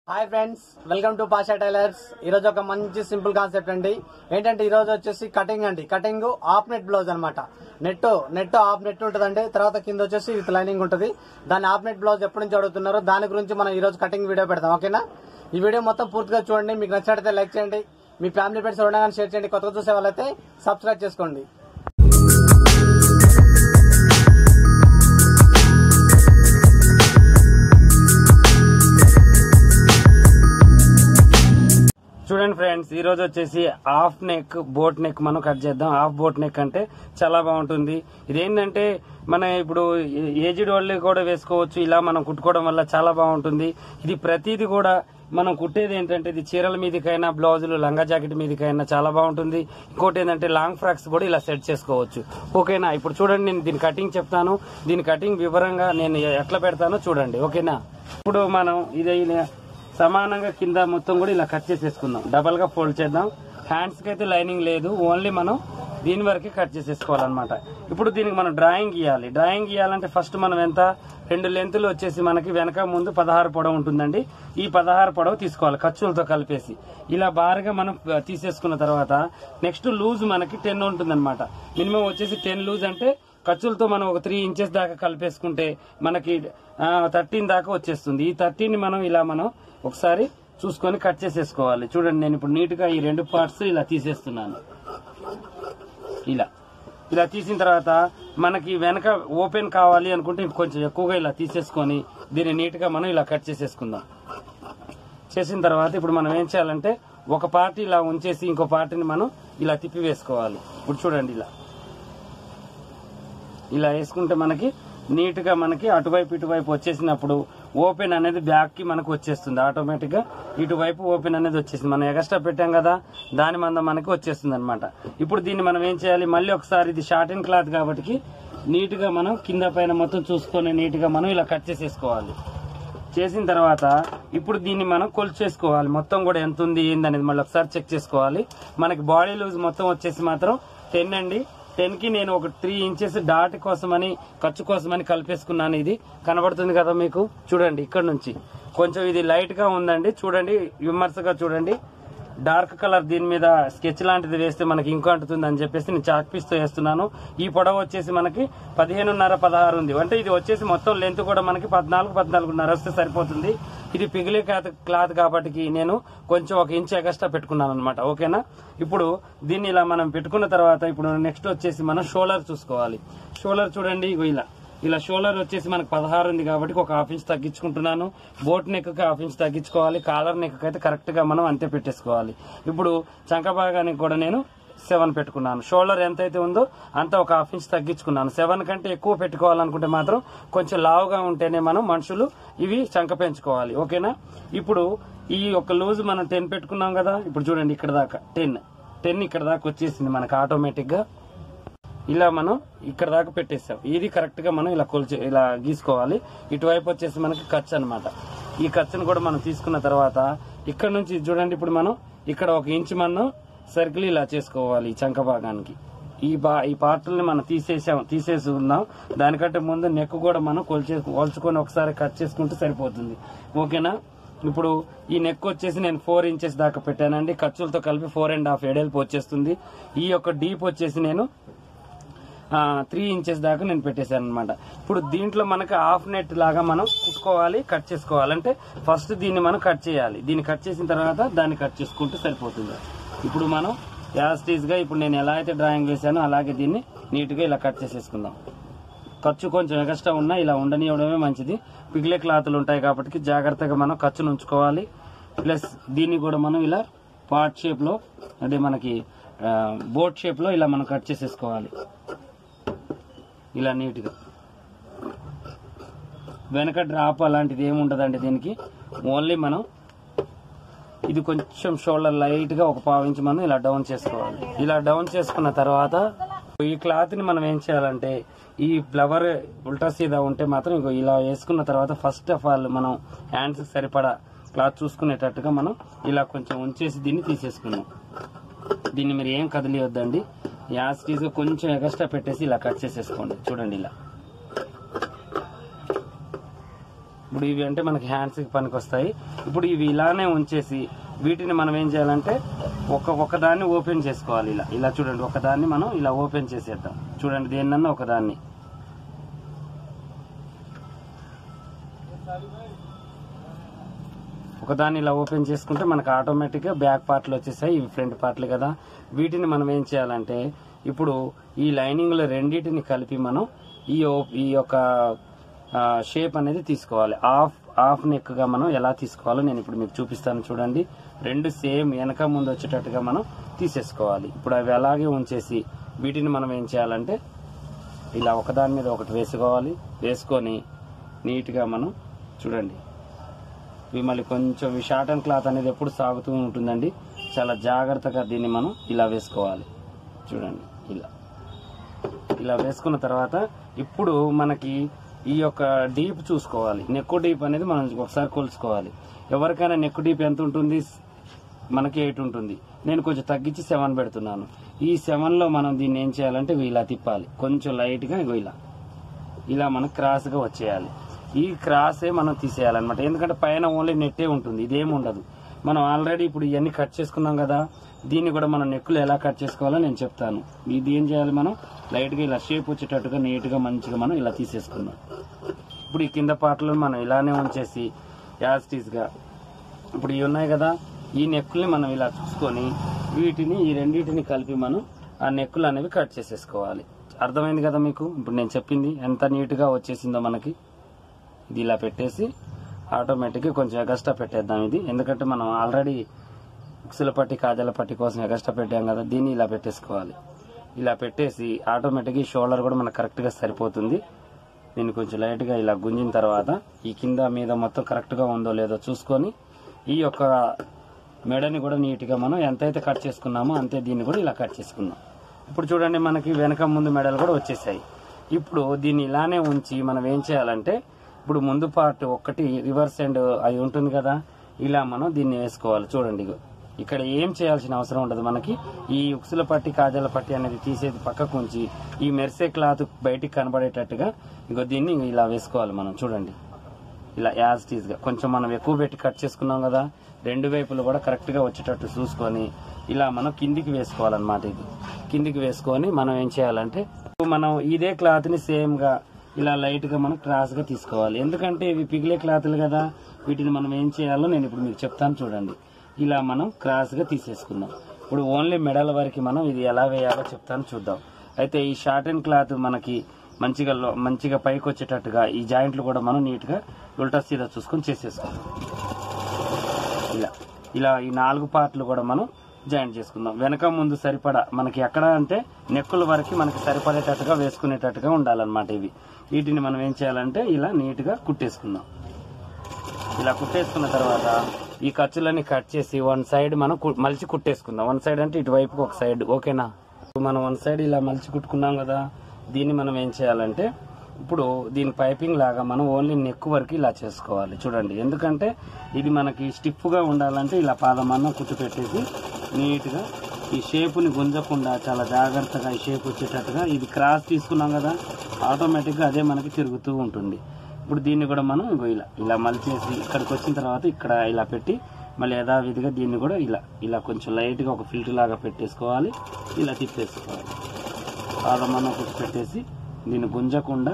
Hi friends welcome to Pasha tailors ఈ రోజు ఒక మంచి సింపుల్ కాన్సెప్ట్ అండి ఏంటంటే ఈ రోజు వచ్చేసి కటింగ్ అండి కటింగ్ హాఫ్ నెట్ బ్లౌజ్ అనమాట నెట్ నెట్ హాఫ్ నెట్ ఉంటుందండి తర్వాత కింద వచ్చేసి విత్ లైనింగ్ ఉంటుంది దాని హాఫ్ నెట్ బ్లౌజ్ ఎప్పటి నుంచి అడుగుతున్నారో దాని గురించి మనం ఈ రోజు కటింగ్ వీడియో పెడతాం ఓకేనా ఈ వీడియో మొత్తం పూర్తిగా చూడండి మీకు నచ్చినట్లయితే లైక్ చేయండి మీ ఫ్యామిలీ ఫ్రెండ్స్ ఉండగానే షేర్ చేయండి కొత్తగా చూసే వాళ్ళైతే సబ్స్క్రైబ్ చేసుకోండి చూడండి ఫ్రెండ్స్ ఈ రోజు వచ్చేసి హాఫ్ నెక్ బోట్ నెక్ మనం కట్ చేద్దాం హాఫ్ బోట్ నెక్ అంటే చాలా బాగుంటుంది ఇదేంటంటే మన ఇప్పుడు ఏజ్డ్ వాళ్ళు కూడా వేసుకోవచ్చు ఇలా మనం కుట్టుకోవడం వల్ల చాలా బాగుంటుంది ఇది ప్రతిది కూడా మనం కుట్టేది ఏంటంటే ఇది చీరల మీదకైనా బ్లౌజులు లంగా జాకెట్ మీదకైనా చాలా బాగుంటుంది ఇంకోటి ఏంటంటే లాంగ్ ఫ్రాక్స్ కూడా ఇలా సెట్ చేసుకోవచ్చు ఓకేనా ఇప్పుడు చూడండి నేను దీని కటింగ్ చెప్తాను దీని కటింగ్ వివరంగా నేను ఎట్లా పెడతానో చూడండి ఓకేనా ఇప్పుడు మనం ఇది ఇలా సమానంగా కింద మొత్తం కూడా ఇలా కట్ చేసేసుకుందాం డబల్ గా ఫోల్డ్ చేద్దాం హ్యాండ్స్ కి అయితే లైనింగ్ లేదు ఓన్లీ మనం దీని వరకే కట్ చేసేసుకోవాలన్నమాట ఇప్పుడు దీనికి మనం డ్రాయింగ్ గీయాలి డ్రాయింగ్ గీయాలంటే ఫస్ట్ మనం ఎంత రెండు లెంతులు వచ్చేసి మనకి వెనక ముందు పదహారు పొడవు ఉంటుందండి ఈ పదహారు పొడవు తీసుకోవాలి ఖర్చులతో కలిపేసి ఇలా బారుగా మనం తీసేసుకున్న తర్వాత నెక్స్ట్ లూజ్ మనకి టెన్ ఉంటుందన్నమాట మినిమం వచ్చేసి టెన్ లూజ్ అంటే ఖర్చులతో మనం ఒక త్రీ ఇంచెస్ దాకా కలిపేసుకుంటే మనకి థర్టీన్ దాకా వచ్చేస్తుంది ఈ థర్టీన్ మనం ఇలా మనం ఒకసారి చూసుకొని కట్ చేసేసుకోవాలి చూడండి నేను ఇప్పుడు నీట్ గా ఈ రెండు పార్ట్స్ ఇలా తీసేస్తున్నాను ఇలా ఇలా తీసిన తర్వాత మనకి వెనక ఓపెన్ కావాలి అనుకుంటే కొంచెం ఎక్కువగా ఇలా తీసేసుకొని దీన్ని నీట్ గా మనం ఇలా కట్ చేసేసుకుందాం చేసిన తర్వాత ఇప్పుడు మనం ఏం చేయాలంటే ఒక పార్ట్ ఇలా ఉంచేసి ఇంకో పార్టీని మనం ఇలా తిప్పి వేసుకోవాలి ఇప్పుడు చూడండి ఇలా ఇలా వేసుకుంటే మనకి నీట్ గా మనకి అటువైపు ఇటువైపు వచ్చేసినప్పుడు ఓపెన్ అనేది బ్యాక్ కి మనకు వచ్చేస్తుంది ఆటోమేటిక్ గా ఇటువైపు ఓపెన్ అనేది వచ్చేసింది మనం ఎక్స్ట్రా పెట్టాం కదా దాని మంద మనకి వచ్చేస్తుంది అనమాట ఇప్పుడు దీన్ని మనం ఏం చేయాలి మళ్ళీ ఒకసారి ఇది షార్ట్ అండ్ క్లాత్ కాబట్టి నీట్ గా మనం కింద పైన మొత్తం చూసుకొని నీట్ గా మనం ఇలా కట్ చేసేసుకోవాలి చేసిన తర్వాత ఇప్పుడు దీన్ని మనం కొలిచేసుకోవాలి మొత్తం కూడా ఎంత ఉంది ఏందనేది మళ్ళీ ఒకసారి చెక్ చేసుకోవాలి మనకి బాడీ లూజ్ మొత్తం వచ్చేసి మాత్రం టెన్ అండి టెన్ కి నేను ఒక త్రీ ఇంచెస్ డాట్ కోసమని ఖర్చు కోసమని కలిపేసుకున్నాను ఇది కనబడుతుంది కదా మీకు చూడండి ఇక్కడ నుంచి కొంచెం ఇది లైట్ గా ఉందండి చూడండి విమర్శగా చూడండి డార్క్ కలర్ దీని మీద స్కెచ్ లాంటిది వేస్తే మనకి ఇంకో అంటుతుంది అని చెప్పేసి నేను చాక్ పీస్ తో వేస్తున్నాను ఈ పొడవు వచ్చేసి మనకి పదిహేనున్నర పదహారు ఉంది అంటే ఇది వచ్చేసి మొత్తం లెంత్ కూడా మనకి పద్నాలుగు పద్నాలుగున్నర వస్తే సరిపోతుంది ఇది పిగిలే క్లాత్ క్లాత్ కాబట్టి నేను కొంచెం ఒక ఇంచ్ ఎక్స్ట్రా పెట్టుకున్నాను అనమాట ఓకేనా ఇప్పుడు దీన్ని ఇలా మనం పెట్టుకున్న తర్వాత ఇప్పుడు నెక్స్ట్ వచ్చేసి మనం షోలర్ చూసుకోవాలి షోలర్ చూడండి ఇగో ఇలా ఇలా షోల్డర్ వచ్చేసి మనకు పదహారు ఉంది కాబట్టి ఒక హాఫ్ ఇంచ్ తగ్గించుకుంటున్నాను బోట్ నెక్ కి హాఫ్ ఇంచ్ తగ్గించుకోవాలి కాలర్ నెక్ అయితే కరెక్ట్ గా మనం అంతే పెట్టేసుకోవాలి ఇప్పుడు చంక భాగానికి కూడా నేను సెవెన్ పెట్టుకున్నాను షోల్డర్ ఎంత అయితే ఉందో అంత ఒక హాఫ్ ఇంచ్ తగ్గించుకున్నాను సెవెన్ కంటే ఎక్కువ పెట్టుకోవాలనుకుంటే మాత్రం కొంచెం లావుగా ఉంటేనే మనం మనుషులు ఇవి చంక పెంచుకోవాలి ఓకేనా ఇప్పుడు ఈ ఒక లూజ్ మనం టెన్ పెట్టుకున్నాం కదా ఇప్పుడు చూడండి ఇక్కడ దాకా టెన్ టెన్ ఇక్కడ దాకా వచ్చేసింది మనకు ఆటోమేటిక్ గా ఇలా మనం ఇక్కడ దాకా పెట్టేసాం ఇది కరెక్ట్ గా మనం ఇలా కొలిచి ఇలా గీసుకోవాలి ఇటువైపు వచ్చేసి మనకి ఖర్చు అనమాట ఈ ఖర్చును కూడా మనం తీసుకున్న తర్వాత ఇక్కడ నుంచి చూడండి ఇప్పుడు మనం ఇక్కడ ఒక ఇంచు మనం సర్కిల్ ఇలా చేసుకోవాలి ఈ చంక భాగానికి ఈ బా ఈ పార్ట్లని మనం తీసేసాం తీసేసి ఉందాం దానికంటే ముందు నెక్ కూడా మనం కొలిచే కొలుచుకొని ఒకసారి కట్ చేసుకుంటే సరిపోతుంది ఓకేనా ఇప్పుడు ఈ నెక్ వచ్చేసి నేను ఫోర్ ఇంచెస్ దాకా పెట్టానండి ఖర్చులతో కలిపి ఫోర్ అండ్ హాఫ్ ఎడల్పు వచ్చేస్తుంది ఈ యొక్క డీప్ వచ్చేసి నేను త్రీ ఇంచెస్ దాకా నేను పెట్టేశాను అనమాట ఇప్పుడు దీంట్లో మనకి హాఫ్ నెట్ లాగా మనం కుట్టుకోవాలి కట్ చేసుకోవాలి అంటే ఫస్ట్ దీన్ని మనం కట్ చేయాలి దీన్ని కట్ చేసిన తర్వాత దాన్ని కట్ చేసుకుంటే సరిపోతుంది ఇప్పుడు మనం యాస్టీజ్ గా ఇప్పుడు నేను ఎలా అయితే డ్రాయింగ్ వేసానో అలాగే దీన్ని నీట్ గా ఇలా కట్ చేసేసుకుందాం ఖర్చు కొంచెం ఎక్స్ట్రా ఉన్నా ఇలా ఉండనివ్వడమే మంచిది పిగిలే క్లాతులు ఉంటాయి కాబట్టి జాగ్రత్తగా మనం ఖర్చును ఉంచుకోవాలి ప్లస్ దీన్ని కూడా మనం ఇలా పార్ట్ షేప్ లో అదే మనకి బోట్ షేప్ లో ఇలా మనం కట్ చేసేసుకోవాలి ఇలా నీట్గా వెనక డ్రాప్ అలాంటిది ఏమి ఉండదండి దీనికి ఓన్లీ మనం ఇది కొంచెం షోల్డర్ లైట్ గా ఒక పావు ఇంచు మనం ఇలా డౌన్ చేసుకోవాలి ఇలా డౌన్ చేసుకున్న తర్వాత ఈ క్లాత్ ని మనం ఏం చేయాలంటే ఈ ఫ్లవర్ ఉల్టా సీదా ఉంటే మాత్రం ఇగో ఇలా వేసుకున్న తర్వాత ఫస్ట్ ఆఫ్ ఆల్ మనం హ్యాండ్స్ సరిపడా క్లాత్ చూసుకునేటట్టుగా మనం ఇలా కొంచెం ఉంచేసి దీన్ని తీసేసుకున్నాం దీన్ని మీరు ఏం కదిలియొద్దండి యాస్టీస్ కొంచెం ఎక్స్ట్రా పెట్టేసి ఇలా కట్ చేసేసుకోండి చూడండి ఇలా ఇప్పుడు ఇవి అంటే మనకి హ్యాండ్స్కి పనికి వస్తాయి ఇప్పుడు ఇవి ఇలానే ఉంచేసి వీటిని మనం ఏం చేయాలంటే ఒక ఒకదాన్ని ఓపెన్ చేసుకోవాలి ఇలా ఇలా చూడండి ఒకదాన్ని మనం ఇలా ఓపెన్ చేసేద్దాం చూడండి దేన్నన్నా ఒకదాన్ని ఒకదాన్ని ఇలా ఓపెన్ చేసుకుంటే మనకు ఆటోమేటిక్గా బ్యాక్ పార్ట్లు వచ్చేసాయి ఇవి ఫ్రంట్ పార్ట్లు కదా వీటిని మనం ఏం చేయాలంటే ఇప్పుడు ఈ లైనింగ్లో రెండింటిని కలిపి మనం ఈ ఓ- ఈ యొక్క షేప్ అనేది తీసుకోవాలి హాఫ్ హాఫ్ నెక్ గా మనం ఎలా తీసుకోవాలో నేను ఇప్పుడు మీకు చూపిస్తాను చూడండి రెండు సేమ్ వెనక ముందు వచ్చేటట్టుగా మనం తీసేసుకోవాలి ఇప్పుడు అవి అలాగే ఉంచేసి వీటిని మనం ఏం చేయాలంటే ఇలా ఒకదాని మీద ఒకటి వేసుకోవాలి వేసుకొని నీట్గా మనం చూడండి ఇవి మళ్ళీ కొంచెం ఈ షార్టన్ క్లాత్ అనేది ఎప్పుడు సాగుతూ ఉంటుందండి చాలా జాగ్రత్తగా దీన్ని మనం ఇలా వేసుకోవాలి చూడండి ఇలా ఇలా వేసుకున్న తర్వాత ఇప్పుడు మనకి ఈ యొక్క డీప్ చూసుకోవాలి నెక్ డీప్ అనేది మనం ఒకసారి కొలుసుకోవాలి ఎవరికైనా నెక్ డీప్ ఎంత ఉంటుంది మనకి ఎయిట్ ఉంటుంది నేను కొంచెం తగ్గించి సెవెన్ పెడుతున్నాను ఈ సెవెన్ లో మనం దీన్ని ఏం చేయాలంటే ఇగో ఇలా తిప్పాలి కొంచెం లైట్ గా ఇగో ఇలా ఇలా మనం క్రాస్ గా వచ్చేయాలి ఈ క్రాసే మనం తీసేయాలన్నమాట ఎందుకంటే పైన ఓన్లీ నెట్టే ఉంటుంది ఇదేం ఉండదు మనం ఆల్రెడీ ఇప్పుడు ఇవన్నీ కట్ చేసుకున్నాం కదా దీన్ని కూడా మనం నెక్కులు ఎలా కట్ చేసుకోవాలో నేను చెప్తాను ఇది ఏం చేయాలి మనం లైట్ గా ఇలా షేప్ వచ్చేటట్టుగా నీట్ గా మంచిగా మనం ఇలా తీసేసుకుందాం ఇప్పుడు ఈ కింద పాటలను మనం ఇలానే ఉంచేసి యాజ్ గా ఇప్పుడు ఇవి ఉన్నాయి కదా ఈ నెక్కుల్ని మనం ఇలా చూసుకొని వీటిని ఈ రెండింటిని కలిపి మనం ఆ నెక్కులు అనేవి కట్ చేసేసుకోవాలి అర్థమైంది కదా మీకు ఇప్పుడు నేను చెప్పింది ఎంత నీట్ గా వచ్చేసిందో మనకి ఇది ఇలా పెట్టేసి ఆటోమేటిక్గా కొంచెం ఎగస్ట్రా పెట్టేద్దాం ఇది ఎందుకంటే మనం ఆల్రెడీ ఉక్సుల పట్టి కాజల పట్టి కోసం ఎగస్ట్రా పెట్టాం కదా దీన్ని ఇలా పెట్టేసుకోవాలి ఇలా పెట్టేసి ఆటోమేటిక్గా ఈ షోల్డర్ కూడా మనకు కరెక్ట్గా సరిపోతుంది దీన్ని కొంచెం లైట్గా ఇలా గుంజిన తర్వాత ఈ కింద మీద మొత్తం కరెక్ట్గా ఉందో లేదో చూసుకొని ఈ యొక్క మెడని కూడా నీట్గా మనం ఎంతైతే కట్ చేసుకున్నామో అంతే దీన్ని కూడా ఇలా కట్ చేసుకున్నాం ఇప్పుడు చూడండి మనకి వెనక ముందు మెడలు కూడా వచ్చేసాయి ఇప్పుడు దీన్ని ఇలానే ఉంచి మనం ఏం చేయాలంటే ఇప్పుడు ముందు పార్ట్ ఒక్కటి రివర్స్ అండ్ అది ఉంటుంది కదా ఇలా మనం దీన్ని వేసుకోవాలి చూడండి ఇగో. ఇక్కడ ఏం చేయాల్సిన అవసరం ఉండదు మనకి ఈ ఉక్సుల పట్టి కాజాల పట్టి అనేది తీసేది పక్కకు ఉంచి ఈ మెరిసే క్లాత్ బయటికి కనబడేటట్టుగా ఇగో దీన్ని ఇలా వేసుకోవాలి మనం చూడండి ఇలా యాజ్ టీజ్ గా కొంచెం మనం ఎక్కువ పెట్టి కట్ చేసుకున్నాం కదా రెండు వైపులు కూడా కరెక్ట్ గా వచ్చేటట్టు చూసుకొని ఇలా మనం కిందికి వేసుకోవాలన్నమాట ఇది కిందికి వేసుకొని మనం ఏం చేయాలంటే మనం ఇదే క్లాత్ ని సేమ్ గా ఇలా లైట్ గా మనం క్రాస్ గా తీసుకోవాలి ఎందుకంటే ఇవి పిగిలే క్లాత్లు కదా వీటిని మనం ఏం చేయాలో నేను ఇప్పుడు మీకు చెప్తాను చూడండి ఇలా మనం క్రాస్ గా తీసేసుకుందాం ఇప్పుడు ఓన్లీ మెడల వరకు మనం ఇది ఎలా వేయాలో చెప్తాను చూద్దాం అయితే ఈ షార్ట్ అండ్ క్లాత్ మనకి మంచిగా లో- మంచిగా పైకి వచ్చేటట్టుగా ఈ జాయింట్లు కూడా మనం నీట్ గా ఉల్టా సీదా చూసుకొని చేసేసుకుందాం ఇలా ఇలా ఈ నాలుగు పార్ట్లు కూడా మనం జాయింట్ చేసుకుందాం వెనక ముందు సరిపడా మనకి ఎక్కడ అంటే నెక్కుల వరకు మనకి సరిపడేటట్టుగా వేసుకునేటట్టుగా ఉండాలన్నమాట ఇవి వీటిని మనం ఏం చేయాలంటే ఇలా నీట్ గా కుట్టేసుకుందాం ఇలా కుట్టేసుకున్న తర్వాత ఈ ఖర్చులన్నీ కట్ చేసి వన్ సైడ్ మనం కు- మలిచి కుట్టేసుకుందాం వన్ సైడ్ అంటే ఇటువైపు ఒక సైడ్ ఓకేనా ఇప్పుడు మనం వన్ సైడ్ ఇలా మలిచి కుట్టుకున్నాం కదా దీన్ని మనం ఏం చేయాలంటే ఇప్పుడు దీని పైపింగ్ లాగా మనం ఓన్లీ నెక్ వరకు ఇలా చేసుకోవాలి చూడండి ఎందుకంటే ఇది మనకి స్టిఫ్ గా ఉండాలంటే ఇలా పాదమన్న కుట్టు పెట్టేసి నీట్ గా ఈ షేపుని గుంజకుండా చాలా జాగ్రత్తగా ఈ షేప్ వచ్చేటట్టుగా ఇది క్రాస్ తీసుకున్నాం కదా ఆటోమేటిక్ గా అదే మనకి తిరుగుతూ ఉంటుంది ఇప్పుడు దీన్ని కూడా మనం ఇగో ఇలా ఇలా మలిచేసి ఇక్కడికి వచ్చిన తర్వాత ఇక్కడ ఇలా పెట్టి మళ్ళీ యథావిధిగా దీన్ని కూడా ఇలా ఇలా కొంచెం లైట్ గా ఒక ఫిల్టర్ లాగా పెట్టేసుకోవాలి ఇలా తిప్పేసుకోవాలి పాదమన్న ఒకటి పెట్టేసి దీన్ని గుంజకుండా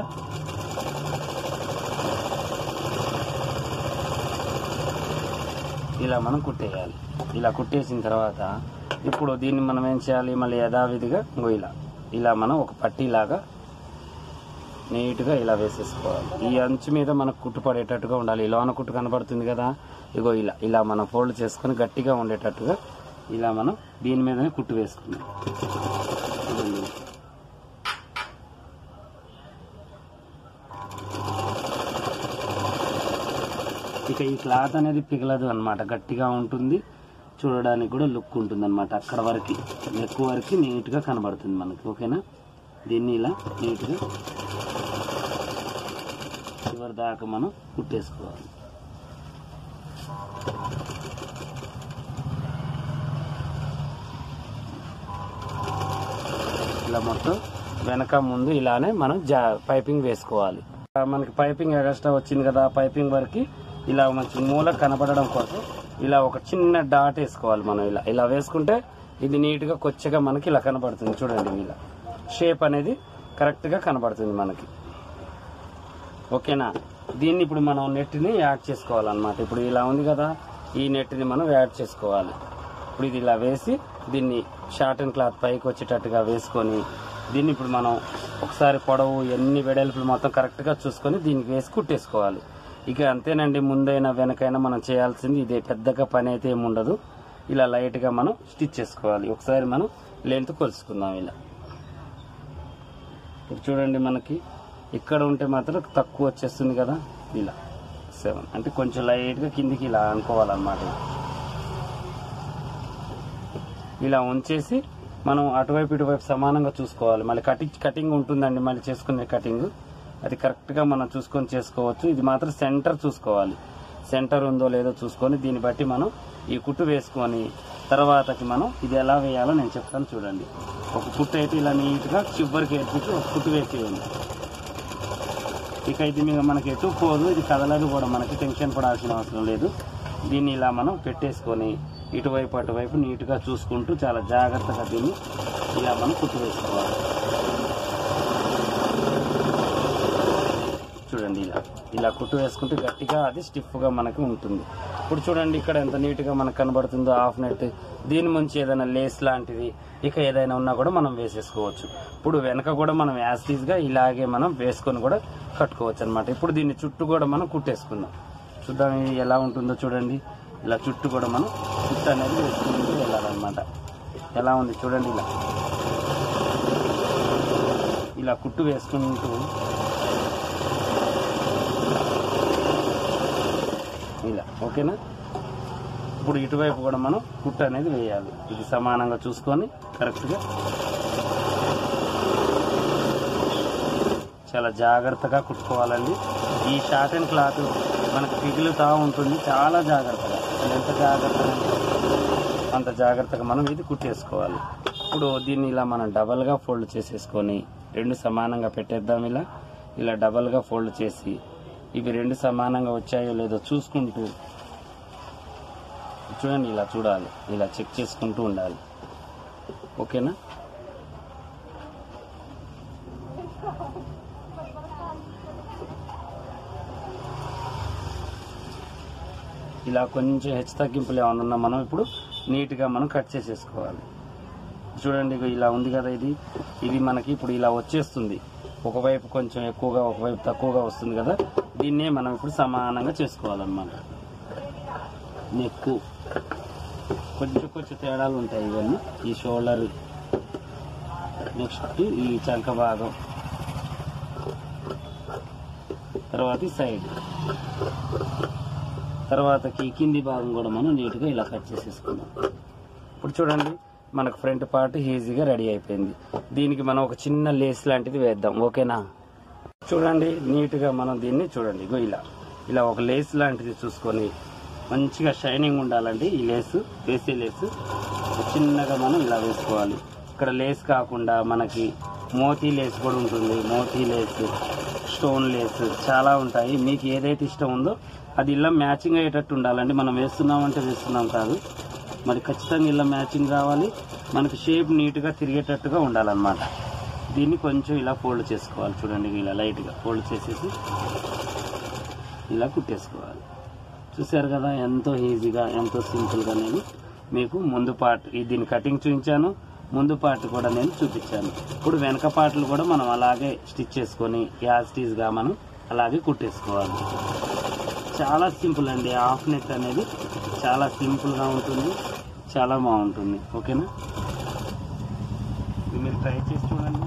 ఇలా మనం కుట్టేయాలి ఇలా కుట్టేసిన తర్వాత ఇప్పుడు దీన్ని మనం ఏం చేయాలి మళ్ళీ యథావిధిగా ఇంకో ఇలా ఇలా మనం ఒక పట్టీలాగా నీట్గా ఇలా వేసేసుకోవాలి ఈ అంచు మీద మనకు కుట్టు పడేటట్టుగా ఉండాలి ఈ లోన కుట్టు కనబడుతుంది కదా ఇగో ఇలా ఇలా మనం ఫోల్డ్ చేసుకొని గట్టిగా ఉండేటట్టుగా ఇలా మనం దీని మీదనే కుట్టు వేసుకుందాం చూడండి. ఇక ఈ క్లాత్ అనేది పిగలదు అన్నమాట గట్టిగా ఉంటుంది చూడడానికి కూడా లుక్ ఉంటుంది అనమాట అక్కడ వరకు నెక్ వరకు నీట్ గా కనబడుతుంది మనకి ఓకేనా దీన్ని ఇలా నీట్ గా చివరి దాకా మనం కుట్టేసుకోవాలి ఇలా మొత్తం వెనక ముందు ఇలానే మనం జా పైపింగ్ వేసుకోవాలి మనకి పైపింగ్ ఎక్స్ట్రా వచ్చింది కదా ఆ పైపింగ్ వరకు ఇలా మంచి మూల కనపడడం కోసం ఇలా ఒక చిన్న డాట్ వేసుకోవాలి మనం ఇలా ఇలా వేసుకుంటే ఇది నీట్ గా కొచ్చగా మనకి ఇలా కనబడుతుంది చూడండి ఇలా షేప్ అనేది కరెక్ట్ గా కనబడుతుంది మనకి ఓకేనా దీన్ని ఇప్పుడు మనం నెట్ని యాడ్ చేసుకోవాలన్నమాట ఇప్పుడు ఇలా ఉంది కదా ఈ నెట్ని మనం యాడ్ చేసుకోవాలి ఇప్పుడు ఇది ఇలా వేసి దీన్ని షార్ట్ అండ్ క్లాత్ పైకి వచ్చేటట్టుగా వేసుకొని దీన్ని ఇప్పుడు మనం ఒకసారి పొడవు ఎన్ని వెడల్పులు మొత్తం కరెక్ట్గా చూసుకొని దీనికి వేసి కుట్టేసుకోవాలి ఇక అంతేనండి ముందైనా వెనకైనా మనం చేయాల్సింది ఇదే పెద్దగా పని అయితే ఏమి ఉండదు ఇలా లైట్గా మనం స్టిచ్ చేసుకోవాలి ఒకసారి మనం లెంత్ కొలుసుకుందాం ఇలా ఇప్పుడు చూడండి మనకి ఇక్కడ ఉంటే మాత్రం తక్కువ వచ్చేస్తుంది కదా ఇలా సెవెన్ అంటే కొంచెం లైట్గా కిందికి ఇలా అనుకోవాలన్నమాట ఇలా ఉంచేసి మనం అటువైపు ఇటువైపు సమానంగా చూసుకోవాలి మళ్ళీ కటింగ్ కటింగ్ ఉంటుందండి మళ్ళీ చేసుకునే కటింగ్ అది కరెక్ట్గా మనం చూసుకొని చేసుకోవచ్చు ఇది మాత్రం సెంటర్ చూసుకోవాలి సెంటర్ ఉందో లేదో చూసుకొని దీన్ని బట్టి మనం ఈ కుట్టు వేసుకొని తర్వాతకి మనం ఇది ఎలా వేయాలో నేను చెప్తాను చూడండి ఒక కుట్టు అయితే ఇలా నీట్గా చివరికి ఎత్తుకి ఒక కుట్టు వేసేయండి ఇక ఇది మీద మనకి ఎటు పోదు ఇది కదలదు కూడా మనకి టెన్షన్ పడాల్సిన అవసరం లేదు దీన్ని ఇలా మనం పెట్టేసుకొని ఇటువైపు అటువైపు నీట్గా చూసుకుంటూ చాలా జాగ్రత్తగా దీన్ని ఇలా మనం కుట్టు వేసుకోవాలి చూడండి ఇలా ఇలా కుట్టు వేసుకుంటే గట్టిగా అది స్టిఫ్గా మనకి ఉంటుంది ఇప్పుడు చూడండి ఇక్కడ ఎంత నీట్గా మనకు కనబడుతుందో హాఫ్ నెట్ దీని నుంచి ఏదైనా లేస్ లాంటిది ఇక ఏదైనా ఉన్నా కూడా మనం వేసేసుకోవచ్చు ఇప్పుడు వెనక కూడా మనం యాసిడ్గా ఇలాగే మనం వేసుకొని కూడా కట్టుకోవచ్చు అనమాట ఇప్పుడు దీన్ని చుట్టూ కూడా మనం కుట్టేసుకుందాం చూద్దాం ఇది ఎలా ఉంటుందో చూడండి ఇలా చుట్టూ కూడా మనం చుట్టూ అనేది వేసుకుంటూ వెళ్ళాలన్నమాట ఎలా ఉంది చూడండి ఇలా ఇలా కుట్టు వేసుకుంటూ ఇలా ఓకేనా ఇప్పుడు ఇటువైపు కూడా మనం కుట్టు అనేది వేయాలి ఇది సమానంగా చూసుకొని కరెక్ట్గా చాలా జాగ్రత్తగా కుట్టుకోవాలండి ఈ షార్ట్ అండ్ క్లాత్ మనకు పిగులుతా ఉంటుంది చాలా జాగ్రత్తగా అసలు ఎంత జాగ్రత్తగా అంటే అంత జాగ్రత్తగా మనం ఇది కుట్టేసుకోవాలి ఇప్పుడు దీన్ని ఇలా మనం డబల్గా ఫోల్డ్ చేసేసుకొని రెండు సమానంగా పెట్టేద్దాం ఇలా ఇలా డబల్గా ఫోల్డ్ చేసి ఇవి రెండు సమానంగా వచ్చాయో లేదో చూసుకుంటూ చూడండి ఇలా చూడాలి ఇలా చెక్ చేసుకుంటూ ఉండాలి ఓకేనా ఇలా కొంచెం హెచ్చు తగ్గింపులు ఏమైనా ఉన్నా మనం ఇప్పుడు నీట్గా మనం కట్ చేసేసుకోవాలి చూడండి ఇగో ఇలా ఉంది కదా ఇది ఇది మనకి ఇప్పుడు ఇలా వచ్చేస్తుంది ఒకవైపు కొంచెం ఎక్కువగా ఒకవైపు తక్కువగా వస్తుంది కదా దీన్నే మనం ఇప్పుడు సమానంగా చేసుకోవాలన్నమాట నెక్కు కొంచెం కొంచెం తేడాలు ఉంటాయి ఇవన్నీ ఈ షోల్డర్ నెక్స్ట్ ఈ చంక భాగం తర్వాత ఈ సైడ్ తర్వాతకి ఈ కింది భాగం కూడా మనం నీట్గా ఇలా కట్ చేసేసుకుందాం ఇప్పుడు చూడండి మనకు ఫ్రంట్ పార్ట్ ఈజీగా రెడీ అయిపోయింది దీనికి మనం ఒక చిన్న లేస్ లాంటిది వేద్దాం ఓకేనా చూడండి నీట్గా మనం దీన్ని చూడండి ఇగో ఇలా ఇలా ఒక లేస్ లాంటిది చూసుకొని మంచిగా షైనింగ్ ఉండాలండి ఈ లేసు వేసే లేసు చిన్నగా మనం ఇలా వేసుకోవాలి ఇక్కడ లేస్ కాకుండా మనకి మోతీ లేస్ కూడా ఉంటుంది మోతీ లేస్ స్టోన్ లేస్ చాలా ఉంటాయి మీకు ఏదైతే ఇష్టం ఉందో అది ఇలా మ్యాచింగ్ అయ్యేటట్టు ఉండాలండి మనం వేస్తున్నామంటే వేస్తున్నాం కాదు మరి ఖచ్చితంగా ఇలా మ్యాచింగ్ రావాలి మనకి షేప్ నీట్గా తిరిగేటట్టుగా ఉండాలన్నమాట దీన్ని కొంచెం ఇలా ఫోల్డ్ చేసుకోవాలి చూడండి ఇలా లైట్గా ఫోల్డ్ చేసేసి ఇలా కుట్టేసుకోవాలి చూసారు కదా ఎంతో ఈజీగా ఎంతో సింపుల్గా నేను మీకు ముందు పార్ట్ ఈ దీని కటింగ్ చూపించాను ముందు పార్ట్ కూడా నేను చూపించాను ఇప్పుడు వెనక పార్ట్లు కూడా మనం అలాగే స్టిచ్ చేసుకొని యాస్టీస్గా మనం అలాగే కుట్టేసుకోవాలి చాలా సింపుల్ అండి హాఫ్ నెక్ అనేది చాలా సింపుల్గా ఉంటుంది చాలా బాగుంటుంది ఓకేనా ఇది మీరు ట్రై చేసి చూడండి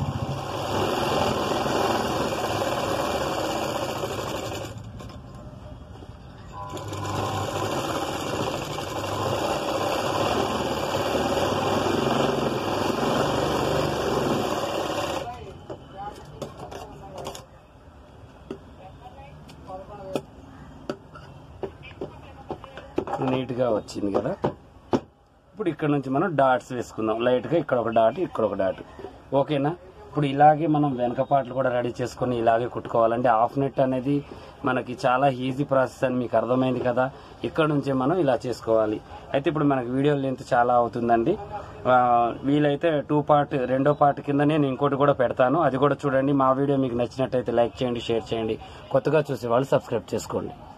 నీట్గా వచ్చింది కదా ఇప్పుడు ఇక్కడ నుంచి మనం డాట్స్ వేసుకుందాం లైట్గా ఇక్కడ ఒక డాట్ ఇక్కడ ఒక డాట్ ఓకేనా ఇప్పుడు ఇలాగే మనం వెనక పాటలు కూడా రెడీ చేసుకొని ఇలాగే కుట్టుకోవాలంటే హాఫ్ నెట్ అనేది మనకి చాలా ఈజీ ప్రాసెస్ అని మీకు అర్థమైంది కదా ఇక్కడ నుంచే మనం ఇలా చేసుకోవాలి అయితే ఇప్పుడు మనకి వీడియో లెంత్ చాలా అవుతుందండి ఆ, వీలైతే టూ పార్ట్ రెండో పార్ట్ కింద నేను ఇంకోటి కూడా పెడతాను అది కూడా చూడండి మా వీడియో మీకు నచ్చినట్టయితే లైక్ చేయండి షేర్ చేయండి కొత్తగా చూసే వాళ్ళు సబ్స్క్రైబ్ చేసుకోండి